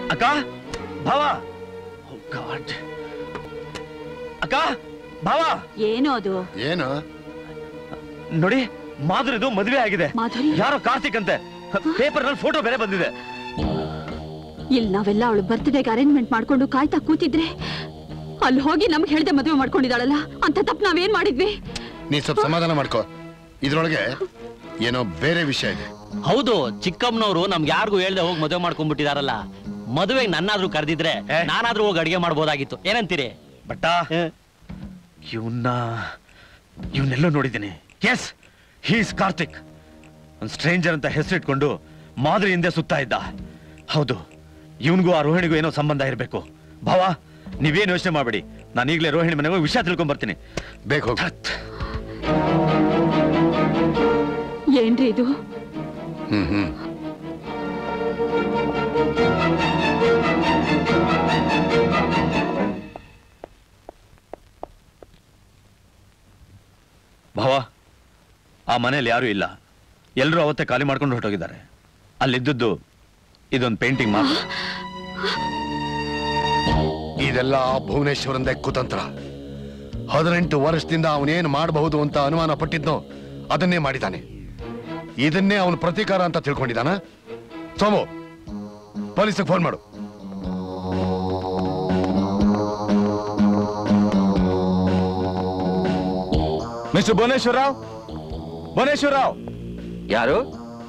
ಅಕ್ಕ ಭಾವ Oh God. ಅಕ್ಕ ಭಾವ ಏನೋ ಅದು ಏನು ನೋಡಿ ಮಾಧುರಿದು ಮದುವೆ ಆಗಿದೆ ಮಾಧುರಿ ಯಾರೋ ಕಾರ್ತಿಕ್ ಅಂತೆ ಪೇಪರ್ ನಲ್ಲಿ ಫೋಟೋ ಬೇರೆ ಬಂದಿದೆ ಇಲ್ಲಿ ನಾವೆಲ್ಲ ಅವಳು ಬರ್ತ್ಡೇಗೆ ಅರೇಂಜ್ಮೆಂಟ್ ಮಾಡ್ಕೊಂಡು ಕಾಯ್ತಾ ಕೂತಿದ್ರೆ ಅಲ್ಲಿ ಹೋಗಿ ನಮ್ಗೆ ಹೇಳ್ದೆ ಮದುವೆ ಮಾಡ್ಕೊಂಡಿದ್ದಾಳಲ್ಲ ಅಂತ ತಪ್ಪು ನಾವೇನ್ ಮಾಡಿದ್ವಿ ನೀ ಸ್ವಲ್ಪ ಸಮಾಧಾನ ಮಾಡ್ಕೋ ಇದ್ರೊಳಗೆ ಏನೋ ಬೇರೆ ವಿಷಯ ಇದೆ ಹೌದು ಚಿಕ್ಕಮ್ಮನವರು ನಮ್ಗೆ ಯಾರಿಗೂ ಹೇಳ್ದೆ ಹೋಗಿ ಮದುವೆ ಮಾಡ್ಕೊಂಡ್ಬಿಟ್ಟಿದಾರಲ್ಲ ಮದುವೆಗೆ ನನ್ನಾದ್ರೂ ಕರೆದಿದ್ರೆ ಏ. ನಾನಾದ್ರೂ ಹೋಗಿ ಅಡಿಗೆ ಮಾಡ್ಬೋದಾಗಿತ್ತು ಏನಂತೀರಿ ಬಟ್ಟ ಇವನ್ನ ಇವನ್ನೆಲ್ಲೋ ನೋಡಿದ್ದೀನಿ ಎಸ್ ಹೀಸ್ ಕಾರ್ತಿಕ್ ಒಂದು ಸ್ಟ್ರೇಂಜರ್ ಅಂತ ಹೆಸರಿಟ್ಕೊಂಡು ಮಾದರಿ ಹಿಂದೆ ಸುತ್ತಾ ಇದ್ದ ಹೌದು ಇವನ್ಗೂ ಆ ರೋಹಿಣಿಗೂ ಏನೋ ಸಂಬಂಧ ಇರಬೇಕು ಭಾವ ನೀವೇನು ಯೋಚನೆ ಮಾಡಬೇಡಿ ನಾನು ಈಗಲೇ ರೋಹಿಣಿ ಮನೆಗೆ ಹೋಗಿ ವಿಷಯ ತಿಳ್ಕೊಂಡ್ ಬರ್ತೀನಿ ಬೇಕು ಹೋಗು ಥತ್. ಏನ್ರಿ ಇದು ಹ್ಮ್ ಹ್ಮ್ ಭಾವ ಆ ಮನೆಯಲ್ಲಿ ಯಾರೂ ಇಲ್ಲ ಎಲ್ಲರೂ ಅವತ್ತೇ ಖಾಲಿ ಮಾಡ್ಕೊಂಡು ಹೊರಟೋಗಿದ್ದಾರೆ ಅಲ್ಲಿದ್ದದ್ದು ಇದೊಂದು ಪೇಂಟಿಂಗ್ ಮಾತ್ರ ಇದೆಲ್ಲ ಆ ಭುವನೇಶ್ವರಂದೇ ಕುತಂತ್ರ ಹದಿನೆಂಟು ವರ್ಷದಿಂದ ಅವನೇನು ಮಾಡಬಹುದು ಅಂತ ಅನುಮಾನ ಪಟ್ಟಿದ್ನೋ ಅದನ್ನೇ ಮಾಡಿದ್ದಾನೆ ಇದನ್ನೇ ಅವನು ಪ್ರತೀಕಾರ ಅಂತ ತಿಳ್ಕೊಂಡಿದ್ದಾನ ಸೋಮು ಪೊಲೀಸಿಗೆ ಫೋನ್ ಮಾಡು ಮಿಸ್ಟರ್ ಭುವನೇಶ್ವರ ರಾವ್ ಭುವನೇಶ್ವರ ರಾವ್ ಯಾರು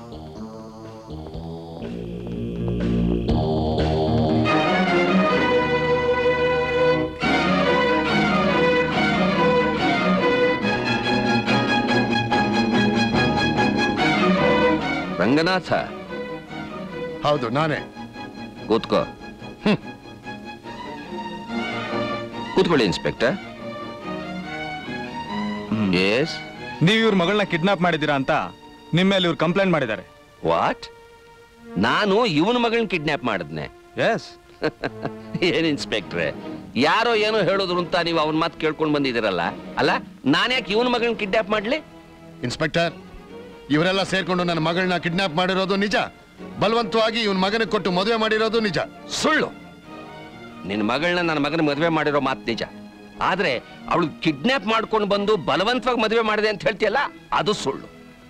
ರಂಗನಾಥ ಹೌದು ನಾನೇ ಕೂತ್ಕೋ ಹ್ಮ್. ಕೂತ್ಕೊಳ್ಳಿ ಇನ್ಸ್ಪೆಕ್ಟರ್ ಎಸ್ ನೀವು ಇವ್ರ ಮಗಳನ್ನ ಕಿಡ್ನಾಪ್ ಮಾಡಿದ್ದೀರಾ ಅಂತ ನಿಮ್ಮ ಮೇಲೆ ಇವ್ರು ಕಂಪ್ಲೇಂಟ್ ಮಾಡಿದ್ದಾರೆ ವಾಟ್ ನಾನು ಇವನ ಮಗಳನ್ನ ಕಿಡ್ನಾಪ್ ಮಾಡಿದ್ನೆ ಎಸ್ ಏನ್ ಇನ್ಸ್ಪೆಕ್ಟ್ರೆ ಯಾರೋ ಏನೋ ಹೇಳಿದ್ರು ಅಂತ ನೀವು ಅವನ ಮಾತು ಕೇಳ್ಕೊಂಡು ಬಂದಿದ್ದೀರಲ್ಲ ಅಲ್ಲ ನಾನ್ಯಾಕೆ ಇವನ ಮಗಳನ್ನ ಕಿಡ್ನಾಪ್ ಮಾಡ್ಲಿ ಇನ್ಸ್ಪೆಕ್ಟರ್ ಇವರೆಲ್ಲ ಸೇರ್ಕೊಂಡು ನನ್ನ ಮಗಳನ್ನ ಕಿಡ್ನಾಪ್ ಮಾಡಿರೋದು ನಿಜ ಬಲವಂತವಾಗಿ ಇವನ್ ಮಗನಿಗೆ ಕೊಟ್ಟು ಮದುವೆ ಮಾಡಿರೋದು ನಿಜ ಸುಳ್ಳು ನಿನ್ನ ಮಗಳನ್ನ ನನ್ನ ಮಗನ ಮದುವೆ ಮಾಡಿರೋ ಮಾತು ನಿಜ ಆದ್ರೆ ಅವಳು ಕಿಡ್ನಾಪ್ ಮಾಡ್ಕೊಂಡು ಬಂದು ಬಲವಂತವಾಗಿ ಮದುವೆ ಮಾಡಿದೆ ಅಂತ ಹೇಳ್ತೀಯಲ್ಲ ಅದು ಸುಳ್ಳು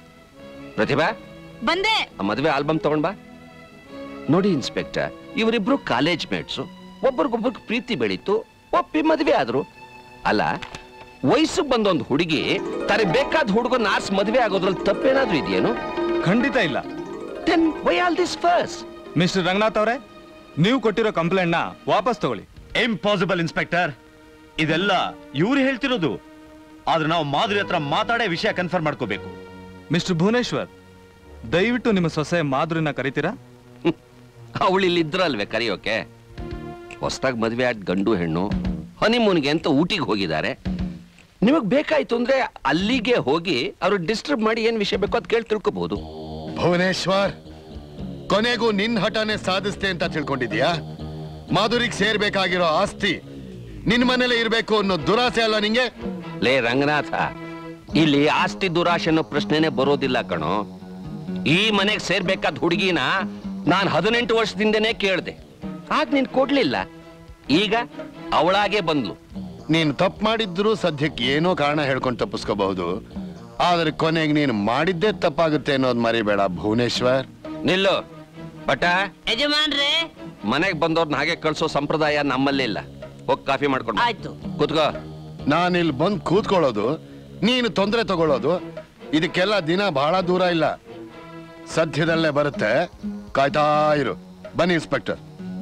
ಪ್ರತಿಭಾ ಬಂದೆ ಆ ಮದುವೆ ಆಲ್ಬಮ್ ತಗೊಂಡ್ ಬಾ ನೋಡಿ ಇನ್ಸ್ಪೆಕ್ಟರ್ ಇವರಿಬ್ರು ಕಾಲೇಜ್ ಮೇಟ್ಸು ಒಬ್ರಿಗೊಬ್ರಿಗೆ ಪ್ರೀತಿ ಬೆಳೀತು ಒಪ್ಪಿ ಮದುವೆ ಆದ್ರು ಅಲ್ಲ ವಯಸ್ಸು ಬಂದೊಂದು ಹುಡುಗಿ ತನಗೆ ಬೇಕಾದ ಹುಡುಗನ ಆರ್ಸ್ ಮದುವೆ ಆಗೋದ್ರಲ್ಲಿ ತಪ್ಪೇನಾದ್ರೂ ಇದೆಯೇನು ಖಂಡಿತ ಇಲ್ಲ then why all this first mister Ranganath ಅವರೇ ನೀವು ಕೊಟ್ಟಿರೋ ಕಂಪ್ಲೇಂಟ್ ನ ವಾಪಸ್ ತಗೊಳ್ಳಿ ಇಂಪಾಸಿಬಲ್ ಇನ್ಸ್ಪೆಕ್ಟರ್ ಇದೆಲ್ಲ ಇವ್ರು ಹೇಳ್ತಿರೋದು ಆದ್ರೆ ನಾವು ಮಾಧುರಿ ಹತ್ರ ಮಾತಾಡೇ ವಿಷಯ ಕನ್ಫರ್ಮ್ ಮಾಡ್ಕೋಬೇಕು ಮಿಸ್ಟರ್ ಭುವನೇಶ್ವರ್ ದಯವಿಟ್ಟು ನಿಮ್ಮ ಸೊಸೆ ಮಾಧುರಿನ ಕರಿತೀರಾ ಅವಳು ಇಲ್ಲಿ ಇದ್ರಲ್ವೇ ಕರೆಯೋಕೆ ಹೊಸದಾಗಿ ಮದುವೆ ಆದ ಗಂಡು ಹೆಣ್ಣು ಹನಿಮೂನ್ಗೆ ಅಂತ ಊಟಿಗೆ ಹೋಗಿದ್ದಾರೆ ನಿಮಗ್ ಬೇಕಾಯ್ತು ಅಂದ್ರೆ ಅಲ್ಲಿಗೆ ಹೋಗಿ ಅವ್ರು ಡಿಸ್ಟರ್ಬ್ ಮಾಡಿ ಏನ್ ವಿಷಯ ಬೇಕೋ ಅದ್ ಕೇಳಿ ತಿಳ್ಕೊಬಹುದು ಭುವನೇಶ್ವರ್ ಕೊನೆಗೂ ನಿನ್ ಹಠನೇ ಸಾಧಿಸ್ತೆ ಅಂತ ತಿಳ್ಕೊಂಡಿದ್ಯಾ ಮಾಧುರಿಗೆ ಸೇರ್ಬೇಕಾಗಿರೋ ಆಸ್ತಿ ನಿನ್ ಮನೇಲೆ ಇರ್ಬೇಕು ಅನ್ನೋ ದುರಾಸೆ ಅಲ್ಲ ನಿಂಗೆ ಲೇ ರಂಗನಾಥ ಇಲ್ಲಿ ಆಸ್ತಿ ದುರಾಶೆ ಅನ್ನೋ ಪ್ರಶ್ನೆನೇ ಬರೋದಿಲ್ಲ ಕಣೋ ಈ ಮನೆಗೆ ಸೇರ್ಬೇಕಾದ ಹುಡುಗಿನ ನಾನ್ ಹದಿನೆಂಟು ವರ್ಷದಿಂದನೇ ಕೇಳ್ದೆ ಆಗ ನೀನ್ ಕೊಡ್ಲಿಲ್ಲ ಈಗ ಅವಳಾಗೆ ಬಂದ್ಲು ನೀನು ತಪ್ಪು ಮಾಡಿದ್ರು ಸದ್ಯಕ್ಕೆ ಏನೋ ಕಾರಣ ಹೇಳ್ಕೊಂಡು ತಪ್ಪಿಸ್ಕೋಬಹುದು ಆದ್ರೆ ಕೊನೆಗೆ ನೀನು ಮಾಡಿದ್ದೇ ತಪ್ಪಾಗುತ್ತೆ ಅನ್ನೋದು ಮರಿಬೇಡ ಭುವನೇಶ್ವರ್ ನಿಲ್ಲು ಬಟ ಯಜಮಾನ್ರೇ ಮನೆಗೆ ಬಂದವ್ರನ್ನ ಹಾಗೆ ಕಳ್ಸೋ ಸಂಪ್ರದಾಯ ನಮ್ಮಲ್ಲಿ ಇಲ್ಲ ಹೋಗಿ ಕಾಫಿ ಮಾಡ್ಕೊಂಡು ಬಾ. ಆಯ್ತು ಕೂತ್ಕೋ ನಾನಿಲ್ಲಿ ಬಂದು ಕೂತ್ಕೊಳ್ಳೋದು ನೀನು ತೊಂದರೆ ತಗೊಳ್ಳೋದು ಇದಕ್ಕೆಲ್ಲ ದಿನ ಬಹಳ ದೂರ ಇಲ್ಲ ಸದ್ಯದಲ್ಲೇ ಬರುತ್ತೆ ಕಾಯ್ತಾ ಇರು ಬನ್ನಿ inspector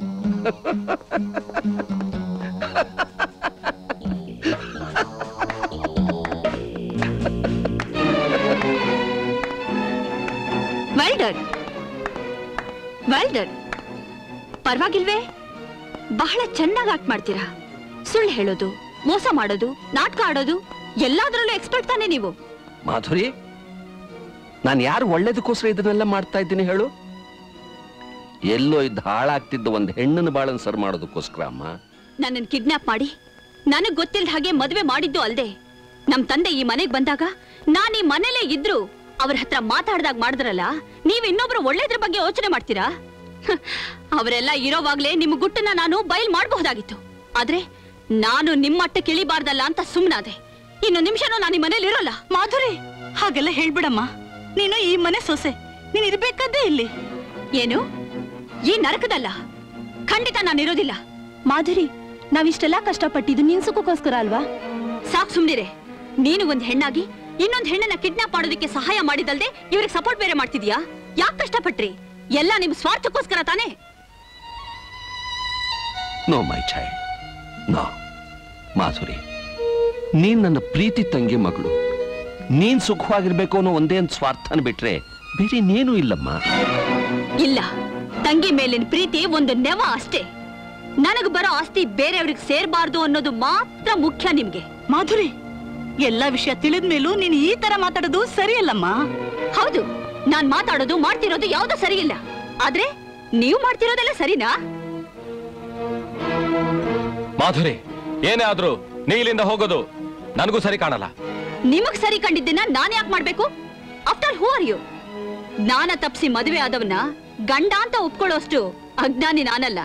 well done well done ಪರವಾಗಿಲ್ವೇ ಬಹಳ ಚೆನ್ನಾಗಿ ಆಕ್ಟ್ ಮಾಡ್ತೀರಾ ಸುಳ್ಳು ಹೇಳೋದು ಮೋಸ ಮಾಡೋದು ನಾಟಕ ಆಡೋದು ಎಲ್ಲಾದ್ರಲ್ಲೂ ಎಕ್ಸ್ಪರ್ಟ್ ತಾನೇ ನೀವು ಮಾಧುರಿ ನಾನು ಯಾರು ಒಳ್ಳೇದಕ್ಕೋಸ್ಕರ ಇದನ್ನೆಲ್ಲ ಮಾಡ್ತಾ ಇದ್ದೀನಿ ಹೇಳು ಎಲ್ಲೋ ಇದ್ದ ಹಾಳಾಗ್ತಿದ್ದ ಒಂದು ಹೆಣ್ಣನ ಬಾಳನ್ ಸರ್ ಮಾಡೋದಕ್ಕೋಸ್ಕರ ಅಮ್ಮ ನನ್ನನ್ನು ಕಿಡ್ನಾಪ್ ಮಾಡಿ ನನಗ್ ಗೊತ್ತಿಲ್ದ ಹಾಗೆ ಮದುವೆ ಮಾಡಿದ್ದು ಅಲ್ದೆ ನಮ್ ತಂದೆ ಈ ಮನೆಗ್ ಬಂದಾಗ ನಾನ್ ಈ ಮನೇಲೇ ಇದ್ರು ಅವ್ರ ಹತ್ರ ಮಾತಾಡ್ದಾಗ ಮಾಡಿದ್ರಲ್ಲ ನೀವ್ ಇನ್ನೊಬ್ರು ಒಳ್ಳೇದ್ರ ಬಗ್ಗೆ ಯೋಚನೆ ಮಾಡ್ತೀರಾ ಅವರೆಲ್ಲ ಇರೋವಾಗ್ಲೇ ನಿಮ್ಮ ಗುಟ್ಟನ್ನ ನಾನು ಬಯಲ್ ಮಾಡಬಹುದಾಗಿತ್ತು ಆದ್ರೆ ನಾನು ನಿಮ್ಮಟ್ಟ ಕಿಳಿಬಾರ್ದಲ್ಲ ಅಂತ ಸುಮ್ಮನಾದೆ ಇನ್ನು ನಿಮಿಷನೂ ನಾನು ಈ ಮನೇಲಿ ಇರೋಲ್ಲ ಮಾಧುರಿ ಹಾಗೆಲ್ಲ ಹೇಳ್ಬಿಡಮ್ಮ ನೀನು ಈ ಮನೆ ಸೊಸೆ ನೀನ್ ಇರ್ಬೇಕಾದ್ದೇ ಇಲ್ಲಿ ಏನು ಈ ನರಕದಲ್ಲ ಖಂಡಿತ ನಾನು ಇರೋದಿಲ್ಲ ಮಾಧುರಿ ನಾವಿಷ್ಟೆಲ್ಲ ಕಷ್ಟಪಟ್ಟಿದ್ದು ನಿನ್ ಸುಖಕ್ಕೋಸ್ಕರ ಅಲ್ವಾ ಸಾಕ್ ಸುಮ್ನಿರೆ ನೀನು ಒಂದ್ ಹೆಣ್ಣಾಗಿ ಇನ್ನೊಂದ್ ಹೆಣ್ಣನ್ನ ಕಿಡ್ನಾಪ್ ಮಾಡೋದಕ್ಕೆ ಸಹಾಯ ಮಾಡಿದಲ್ದೆ ಇವ್ರಿಗೆ ಸಪೋರ್ಟ್ ಬೇರೆ ಮಾಡ್ತಿದ್ಯಾ ಯಾಕೆ ಕಷ್ಟಪಟ್ರಿ ಎಲ್ಲ ನಿಮ್ ಸ್ವಾರ್ಥಕ್ಕೋಸ್ಕರ ತಾನೇ no my child no Madhuri ನೀನ್ ನನ್ನ ಪ್ರೀತಿ ತಂಗಿ ಮಗಳು ನೀನ್ ಸುಖವಾಗಿರ್ಬೇಕು ಅನ್ನೋ ಒಂದೇ ಒಂದು ಸ್ವಾರ್ಥನ ಬಿಟ್ರೆ ಬೇರೆ ಇನ್ನೇನೂ ಇಲ್ಲಮ್ಮ ಇಲ್ಲ ತಂಗಿ ಮೇಲಿನ ಪ್ರೀತಿ ಒಂದು ನೆವ ಅಷ್ಟೇ ನನಗ್ ಬರೋ ಆಸ್ತಿ ಬೇರೆಯವ್ರಿಗೆ ಸೇರ್ಬಾರ್ದು ಅನ್ನೋದು ಮಾತ್ರ ಮುಖ್ಯ ನಿಮ್ಗೆ ಮಾಧುರಿ ಎಲ್ಲ ವಿಷಯ ತಿಳಿದ ಮೇಲೂ ನೀನ್ ಈ ತರ ಮಾತಾಡೋದು ಸರಿಯಲ್ಲಮ್ಮ ಹೌದು ನಾನ್ ಮಾತಾಡೋದು ಮಾಡ್ತಿರೋದು ಯಾವ್ದು ಸರಿ ಇಲ್ಲ ಆದ್ರೆ ನೀವು ಮಾಡ್ತಿರೋದೆಲ್ಲ ಸರಿನಾ ಮಾಧುರಿ ಏನೇ ಆದ್ರೂ ನೀ ಇಲ್ಲಿಂದ ಹೋಗೋದು ನನಗೂ ಸರಿ ಕಾಣಲ್ಲ ನಿಮಗ್ ಸರಿ ಕಂಡಿದ್ದನ್ನ ನಾನ್ ಯಾಕೆ ಮಾಡ್ಬೇಕು ಆಫ್ಟರ್ ಹೂ ಆರ್ ಯು ಜ್ಞಾನ ತಪ್ಸಿ ಮದುವೆ ಆದವನ್ನ ಗಂಡ ಅಂತ ಒಪ್ಕೊಳ್ಳೋಷ್ಟು ಅಜ್ಞಾನಿ ನಾನಲ್ಲ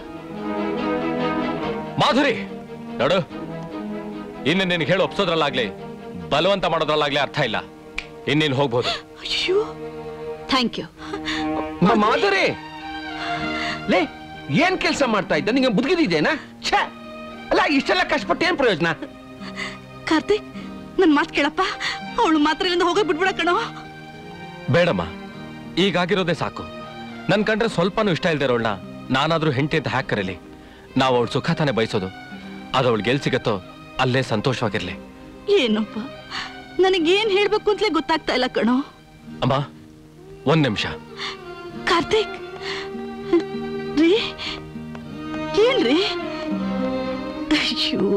ಮಾಧುರಿ ನೋಡು ಇನ್ನು ನಿನ್ಗೆ ಹೇಳಿ ಒಪ್ಸೋದ್ರಲ್ಲಾಗ್ಲಿ ಬಲವಂತ ಮಾಡೋದ್ರಲ್ಲಾಗ್ಲಿ ಅರ್ಥ ಇಲ್ಲ ಇನ್ನೇನು ಹೋಗ್ಬೋದು ಅಯ್ಯೋ ಥ್ಯಾಂಕ್ ಯು ಮ- ಮಾಧುರಿ ಲೇ ಏನ್ ಕೆಲಸ ಮಾಡ್ತಾ ಇದ್ದ ನಿಂಗೆ ಬುದ್ಗಿದೇನಾ ಛೇ ಅಲ್ಲ ಇಷ್ಟೆಲ್ಲ ಕಷ್ಟಪಟ್ಟು ಏನ್ ಪ್ರಯೋಜನ ಕಾರ್ತಿಕ್ ನನ್ ಮಾತ್ ಕೇಳಪ್ಪ ಅವಳು ಮಾತ್ರ ಇಲ್ಲಿಂದ ಹೋಗಕ್ ಬಿಟ್ಬಿಡ ಕಣೋ ಬೇಡಮ್ಮ ಈಗಾಗಿರೋದೇ ಸಾಕು ನನ್ ಕಂಡ್ರೆ ಸ್ವಲ್ಪನೂ ಇಷ್ಟ ಇಲ್ದೇ ಇರೋಳ್ನ ನಾನಾದ್ರೂ ಹೆಂಡತಿ ಅಂತ ಹ್ಯಾಕ್ ಕರೀಲಿ ನಾವು ಅವಳ ಸುಖ ತಾನೇ ಬಯಸೋದು ಅದು ಅವಳು ಗೆಲ್ ಸಿಗತ್ತೋ ಅಲ್ಲೇ ಸಂತೋಷವಾಗಿರ್ಲಿ ಏನಪ್ಪ ನನಗೇನ್ ಹೇಳ್ಬೇಕು ಅಂತಲೇ ಗೊತ್ತಾಗ್ತಾ ಇಲ್ಲ ಕಣೋ ಅಮ್ಮ ಒಂದ್ ನಿಮಿಷ ಕಾರ್ತಿಕ್ ರೀ ಏನ್ರಿ ಅಯ್ಯೋ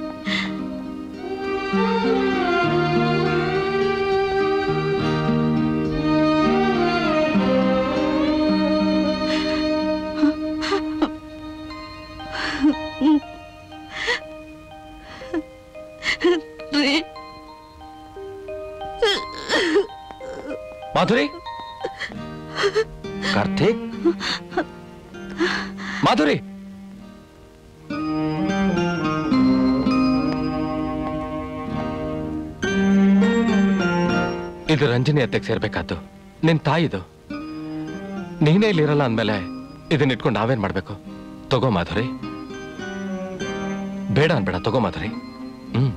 ರೀ ಮಾಧುರಿ ಕಾರ್ತಿಕ್ ಮಾಧುರಿ ಇದು ರಂಜನಿ ಅತ್ತೆಗೆ ಸೇರ್ಬೇಕಾದ್ದು ನಿನ್ ತಾಯಿದು ನೀನೇ ಇಲ್ಲಿರಲ್ಲ ಅಂದ್ಮೇಲೆ ಇದನ್ನ ಇಟ್ಕೊಂಡು ನಾವೇನ್ ಮಾಡ್ಬೇಕು ತಗೋ ಮಾಧುರಿ ಬೇಡ ಅನ್ಬೇಡ ತಗೋ ಮಾಧುರಿ ಹ್ಮ್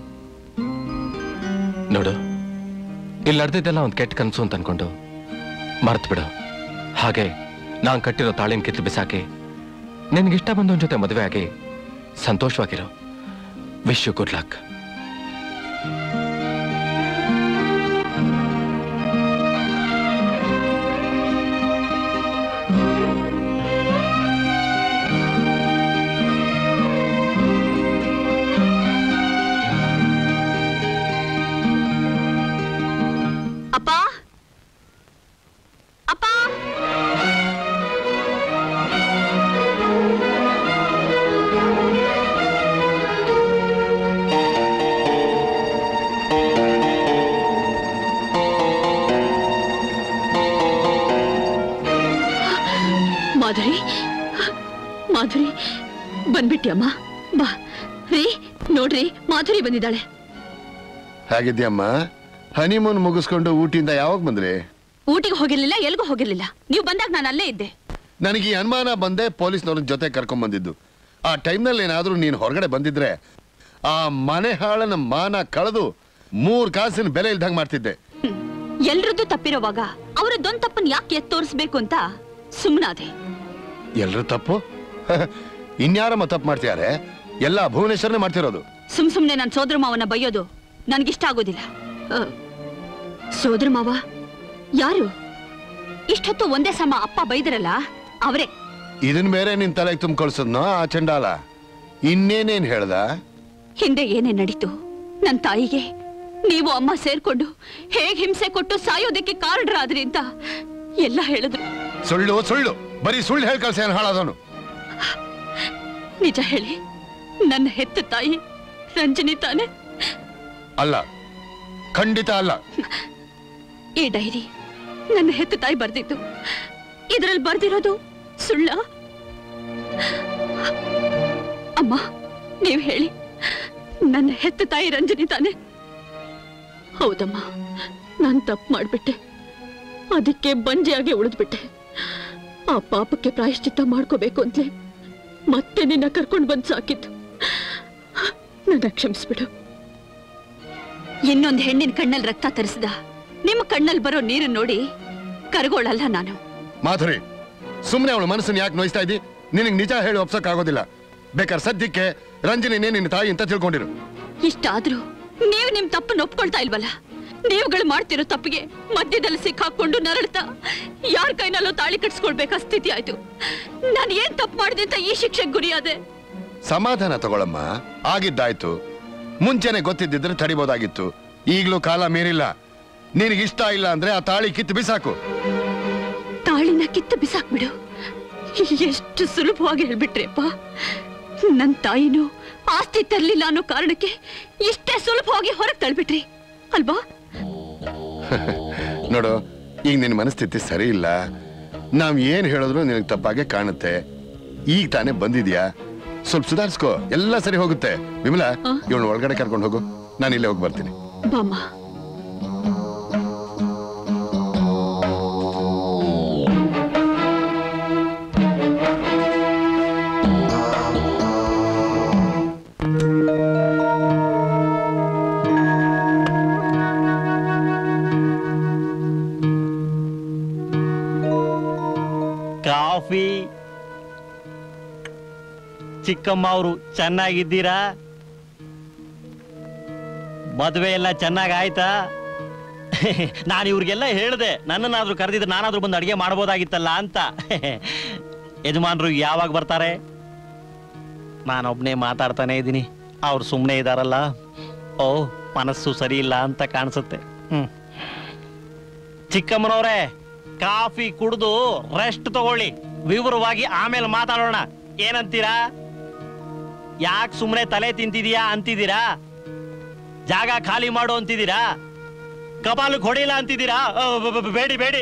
ನೋಡು ಇಲ್ಲಿ ನಡೆದಿದ್ದೆಲ್ಲ ಒಂದ್ ಕೆಟ್ಟ ಕನ್ಸು ಅಂತ ಅನ್ಕೊಂಡು ಮರ್ತ್ ಬಿಡು ಹಾಗೆ ನಾನ್ ಕಟ್ಟಿರೋ ತಾಳಿನ ಕಿತ್ತು ಬಿಸಾಕಿ ನಿನ್ಗಿಷ್ಟ ಬಂದವನ್ ಜೊತೆ ಮದುವೆ ಆಗಿ ಸಂತೋಷವಾಗಿರೋ ವಿಶ್ ಯು ಗುಡ್ ಲಕ್ ಅಪ್ಪ ಅಪ್ಪ ಮಾಧುರಿ ಮಾಧುರಿ ಬಂದ್ಬಿಟ್ಯಮ್ಮ ಬಾ ರೀ ನೋಡ್ರಿ ಮಾಧುರಿ ಬಂದಿದ್ದಾಳೆ ಹೇಗಿದ್ಯಮ್ಮ ಹನಿಮೂನ್ ಮುಗಿಸ್ಕೊಂಡು ಊಟಿಯಿಂದ ಯಾವಾಗ ಬಂದ್ರಿ ಊಟಿಗೆ ಹೋಗಿರ್ಲಿಲ್ಲ ಎಲ್ಗೂ ಹೋಗಿರ್ಲಿಲ್ಲ ನೀವು ಬಂದಾಗ ನಾನು ಅಲ್ಲೇ ಇದ್ದೆ ನನಗೆ ಈ ಅನುಮಾನ ಬಂದೆ ಪೊಲೀಸ್ನವ್ರ ಜೊತೆ ಕರ್ಕೊಂಡ್ ಬಂದಿದ್ದು ಆ ಟೈಮ್ನಲ್ಲಿ ಏನಾದ್ರೂ ನೀನು ಹೊರಗಡೆ ಬಂದಿದ್ರೆ ಆ ಮನೆ ಹಾಳನ ಮಾನ ಕಳೆದು ಮೂರ್ ಕಾಸಿನ ಬೆಲೆ ಇಲ್ದಂಗ್ ಮಾಡ್ತಿದ್ದೆ ಹ್ಮ್. ಎಲ್ರದ್ದು ತಪ್ಪಿರೋವಾಗ ಅವರದ್ದೊಂದ್ ತಪ್ಪನ್ ಯಾಕೆ ಎತ್ ತೋರಿಸ್ಬೇಕು ಅಂತ ಸುಮ್ಮನಾದೆ ಎಲ್ರು ತಪ್ಪು ಇನ್ಯಾರಮ್ಮ ತಪ್ಪು ಮಾಡ್ತಿದ್ದಾರೆ ಎಲ್ಲ ಭುವನೇಶ್ವರನೇ ಮಾಡ್ತಿರೋದು ಸುಮ್ ಸುಮ್ನೆ ನನ್ ಸೋದರ ಮಾವನ ಬೈಯೋದು ನನ್ಗಿಷ್ಟ ಆಗೋದಿಲ್ಲ ಅ, ಸೋದರ ಮಾವ ಯಾರು ಇಷ್ಟೊತ್ತು ಒಂದೇ ಸಮ ಅಪ್ಪ ಬೈದ್ರಲ್ಲ ಅವರೇ ಇದನ್ ಬೇರೆ ನಿನ್ ತಲೆಗೆ ತುಂಬಿಕೊಳ್ಸದ್ನೋ ಆ ಚಂಡಾಲ ಇನ್ನೇನೇನ್ ಹೇಳ್ದ ಹಿಂದೆ ಏನೇ ನಡೀತು ನನ್ ತಾಯಿಗೆ ನೀವು ಅಮ್ಮ ಸೇರ್ಕೊಂಡು ಹೇಗ್ ಹಿಂಸೆ ಕೊಟ್ಟು ಸಾಯೋದಕ್ಕೆ ಕಾರಣರಾದ್ರಿ ಅಂತ ಎಲ್ಲ ಹೇಳಿದ್ರು ಸುಳ್ಳು ಸುಳ್ಳು ಬರೀ ಸುಳ್ಳು ಹೇಳ್ ಕಳ್ಸ ಏನ್ ಹಾಳಾದವನು ನಿಜ ಹೇಳಿ ನನ್ನ ಹೆತ್ತ ತಾಯಿ ರಂಜನಿ ತಾನೆ ಅಲ್ಲ ಖಂಡಿತ ಅಲ್ಲ ಈ ಡೈರಿ ನನ್ನ ಹೆತ್ತ ತಾಯಿ ಬರ್ದಿತ್ತು ಇದ್ರಲ್ಲಿ ಬರ್ದಿರೋದು ಸುಳ್ಳ ಅಮ್ಮ ನೀವ್ ಹೇಳಿ ನನ್ನ ಹೆತ್ತ ತಾಯಿ ರಂಜನಿ ತಾನೆ ಹೌದಮ್ಮ ನಾನ್ ತಪ್ಪು ಮಾಡ್ಬಿಟ್ಟೆ ಅದಕ್ಕೆ ಬಂಜೆಯಾಗಿ ಉಳಿದ್ಬಿಟ್ಟೆ ಆ ಪಾಪಕ್ಕೆ ಪ್ರಾಯಶ್ಚಿತ್ತ ಮಾಡ್ಕೋಬೇಕು ಅಂತಲೇ ಮತ್ತೆ ನಿನ್ನ ಕರ್ಕೊಂಡು ಬಂದ್ ಸಾಕಿತ್ತು ನನ್ನ ಕ್ಷಮಿಸ್ಬಿಡು ಇನ್ನೊಂದು ಹೆಣ್ಣಿನ ಕಣ್ಣಲ್ಲಿ ರಕ್ತ ತರಿಸಿದ ನಿಮ್ಮ ಕಣ್ಣಲ್ಲಿ ಬರೋ ನೀರು ನೋಡಿ ಕರ್ಗೋಳಲ್ಲ ನಾನು ಮಾಧುರಿ ಸುಮ್ಮನೆ ಅವಳ ಮನಸ್ಸನ್ನು ಯಾಕೆ ನೋಯಿಸ್ತಾ ಇದ್ದಿ ನಿನಗೆ ನಿಜ ಹೇಳಿ ಒಪ್ಸಕ್ ಆಗೋದಿಲ್ಲ ಬೇಕಾದ್ರೆ ಸದ್ಯಕ್ಕೆ ರಂಜನಿನೇ ನಿನ್ನ ತಾಯಿ ಅಂತ ತಿಳ್ಕೊಂಡಿರು ಇಷ್ಟಾದ್ರೂ ನೀವು ನಿಮ್ ತಪ್ಪನ್ನು ಒಪ್ಕೊಳ್ತಾ ಇಲ್ವಲ್ಲ ನೀವುಗಳು ಮಾಡ್ತಿರೋ ತಪ್ಪಿಗೆ ಮಧ್ಯದಲ್ಲಿ ಸಿಕ್ಕಾಕೊಂಡು ನರಳ್ತಾ ಯಾರ ಕೈನಲ್ಲೂ ತಾಳಿ ಕಟ್ಸ್ಕೊಳ್ಬೇಕಾ ಸ್ಥಿತಿ ಆಯ್ತು ನಾನು ಏನ್ ತಪ್ಪು ಮಾಡಿದೆ ಅಂತ ಈ ಶಿಕ್ಷೆಗೆ ಗುರಿಯಾದೆ ಸಮಾಧಾನ ತಗೊಳಮ್ಮ ಆಗಿದ್ದಾಯ್ತು ಮುಂಚೆನೆ ಗೊತ್ತಿದ್ದಿದ್ರೆ ತಡಿಬೋದಾಗಿತ್ತು ಈಗಲೂ ಕಾಲ ಮೀರಿಲ್ಲ ನಿನಗೆ ಇಷ್ಟ ಇಲ್ಲ ಅಂದ್ರೆ ಆ ತಾಳಿ ಕಿತ್ತು ಬಿಸಾಕು ತಾಳಿನ ಕಿತ್ತು ಬಿಸಾಕ್ಬಿಡು ಎಷ್ಟು ಸುಲಭವಾಗಿ ಹೇಳ್ಬಿಟ್ರಿಪ್ಪ ನನ್ ತಾಯಿನೂ ಆಸ್ತಿ ತರ್ಲಿಲ್ಲ ಅನ್ನೋ ಕಾರಣಕ್ಕೆ ಇಷ್ಟೇ ಸುಲಭವಾಗಿ ಹೊರಗೆ ತಳ್ಬಿಟ್ರಿ ಅಲ್ವಾ ನೋಡು ಈಗ ನಿನ್ನ ಮನಸ್ಥಿತಿ ಸರಿ ಇಲ್ಲ ನಾವ್ ಏನ್ ಹೇಳಿದ್ರು ನಿನಗೆ ತಪ್ಪಾಗೆ ಕಾಣುತ್ತೆ ಈಗ ತಾನೇ ಬಂದಿದ್ಯಾ ಸ್ವಲ್ಪ ಸುಧಾರಿಸ್ಕೋ ಎಲ್ಲ ಸರಿ ಹೋಗುತ್ತೆ ವಿಮಲಾ ಆ? ಇವಳು ಒಳಗಡೆ ಕರ್ಕೊಂಡು ಹೋಗು ನಾನು ಇಲ್ಲೇ ಹೋಗಿ ಬರ್ತೀನಿ ಬಾಮ್ಮ ಕಾಫಿ ಚಿಕ್ಕಮ್ಮ ಅವರು ಚೆನ್ನಾಗಿದ್ದೀರಾ ಮದುವೆ ಎಲ್ಲ ಚೆನ್ನಾಗ್ ಆಯ್ತಾ ನಾನು ಇವ್ರಿಗೆಲ್ಲ ಹೇಳ್ದೆ ನನ್ನನ್ನಾದ್ರೂ ಕರೆದಿದ್ರೆ ನಾನಾದ್ರೂ ಬಂದು ಅಡಿಗೆ ಮಾಡ್ಬೋದಾಗಿತ್ತಲ್ಲ ಅಂತ ಯಜಮಾನ್ರು ಯಾವಾಗ ಬರ್ತಾರೆ ನಾನೊಬ್ನೇ ಮಾತಾಡ್ತಾನೆ ಇದ್ದೀನಿ ಅವ್ರು ಸುಮ್ಮನೆ ಇದಾರಲ್ಲ ಓ ಮನಸ್ಸು ಸರಿ ಇಲ್ಲ ಅಂತ ಕಾಣಿಸುತ್ತೆ ಹ್ಮ್ ಚಿಕ್ಕಮ್ಮನವ್ರೆ ಕಾಫಿ ಕುಡಿದು ರೆಸ್ಟ್ ತಗೊಳ್ಳಿ ವಿವರವಾಗಿ ಆಮೇಲೆ ಮಾತಾಡೋಣ ಏನಂತೀರಾ ಯಾಕೆ ಸುಮ್ಮನೆ ತಲೆ ತಿಂತಿದೀಯಾ ಅಂತಿದ್ದೀರಾ ಜಾಗ ಖಾಲಿ ಮಾಡು ಅಂತಿದ್ದೀರಾ ಕಪಾಲಕ್ಕೆ ಹೊಡಿಲ್ಲ ಅಂತಿದ್ದೀರಾ ಅ, ಬ- ಬ- ಬೇಡಿ ಬೇಡಿ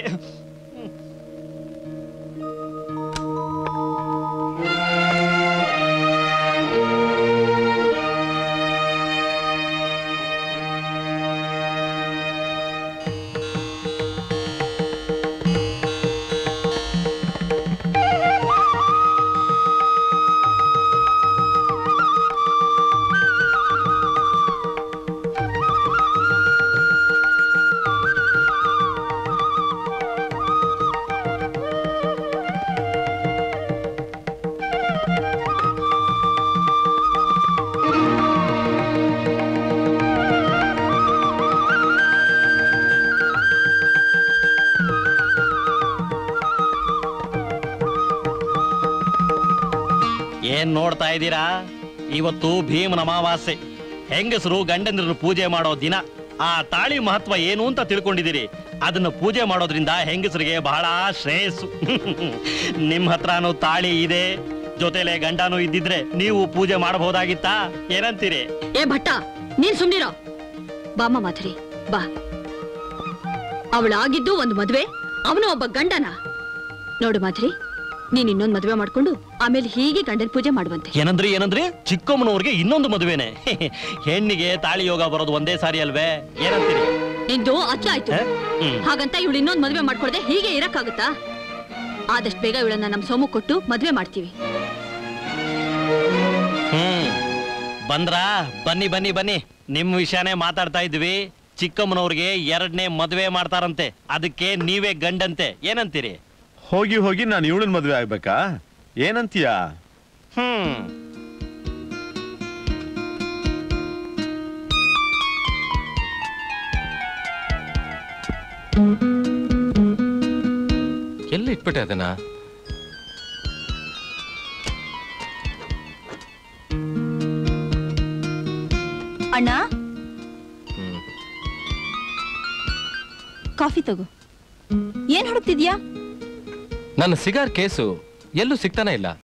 ಏನ್ ನೋಡ್ತಾ ಇದ್ದೀರಾ ಇವತ್ತು ಭೀಮನ ಅಮಾವಾಸ್ಯೆ ಹೆಂಗಸರು ಗಂಡಂದ್ರನ್ನು ಪೂಜೆ ಮಾಡೋ ದಿನ ಆ ತಾಳಿ ಮಹತ್ವ ಏನು ಅಂತ ತಿಳ್ಕೊಂಡಿದ್ದೀರಿ ಅದನ್ನ ಪೂಜೆ ಮಾಡೋದ್ರಿಂದ ಹೆಂಗಸರಿಗೆ ಬಹಳ ಶ್ರೇಯಸ್ಸು ನಿಮ್ ಹತ್ರನೂ ತಾಳಿ ಇದೆ ಜೊತೆಲೆ ಗಂಡನೂ ಇದ್ದಿದ್ರೆ ನೀವು ಪೂಜೆ ಮಾಡಬಹುದಾಗಿತ್ತಾ ಏನಂತೀರಿ ಏ ಭಟ್ಟ ನೀನ್ ಸುಮ್ನಿರೋ ಬಾಮ್ಮ ಮಾಧುರಿ ಬಾ ಅವಳಾಗಿದ್ದು ಒಂದು ಮದ್ವೆ ಅವನು ಒಬ್ಬ ಗಂಡನ ನೋಡು ಮಾಧುರಿ ನೀನ್ ಇನ್ನೊಂದ್ ಮದ್ವೆ ಮಾಡ್ಕೊಂಡು ಆಮೇಲೆ ಹೀಗೆ ಗಂಡನ ಪೂಜೆ ಮಾಡುವಂತೆ ಏನಂದ್ರಿ ಏನಂದ್ರಿ ಚಿಕ್ಕಮ್ಮನವ್ರಿಗೆ ಇನ್ನೊಂದು ಮದುವೆನೆ ಹೆಣ್ಣಿಗೆ ತಾಳಿ ಯೋಗ ಬರೋದು ಒಂದೇ ಸಾರಿ ಅಲ್ವೇ ಏನಂತೀರಿ ನಿಂದು ಅತಿ ಆಯ್ತು ಹ? ಹ್ಮ್. ಹಾಗಂತ ಇವಳು ಇನ್ನೊಂದ್ ಮದ್ವೆ ಮಾಡ್ಕೊಳ್ದೆ ಹೀಗೆ ಇರಕ್ಕಾಗುತ್ತಾ ಆದಷ್ಟು ಬೇಗ ಇವಳನ್ನ ನಮ್ ಸೋಮು ಕೊಟ್ಟು ಮದ್ವೆ ಮಾಡ್ತೀವಿ ಹ್ಮ್ ಬಂದ್ರಾ ಬನ್ನಿ ಬನ್ನಿ ಬನ್ನಿ ನಿಮ್ ವಿಷಯನೇ ಮಾತಾಡ್ತಾ ಇದ್ವಿ ಚಿಕ್ಕಮ್ಮನವ್ರಿಗೆ ಎರಡನೇ ಮದುವೆ ಮಾಡ್ತಾರಂತೆ ಅದಕ್ಕೆ ನೀವೇ ಗಂಡಂತೆ ಏನಂತೀರಿ ಹೋಗಿ ಹೋಗಿ ನಾನು ಇವಳನ್ ಮದ್ವೆ ಆಗ್ಬೇಕಾ ಏನಂತೀಯ ಹ್ಮ್ ಎಲ್ಲಿ ಇಟ್ಬಿಟ್ಟೆ ಅದನ್ನ ಅಣ್ಣ ಹ್ಮ್. ಕಾಫಿ ತಗೋ ಏನ್ ಹುಡುಕ್ತಿದ್ಯಾ ನನ್ನ ಸಿಗಾರ್ ಕೇಸು ಎಲ್ಲೂ ಸಿಗ್ತಾನೆ ಇಲ್ಲ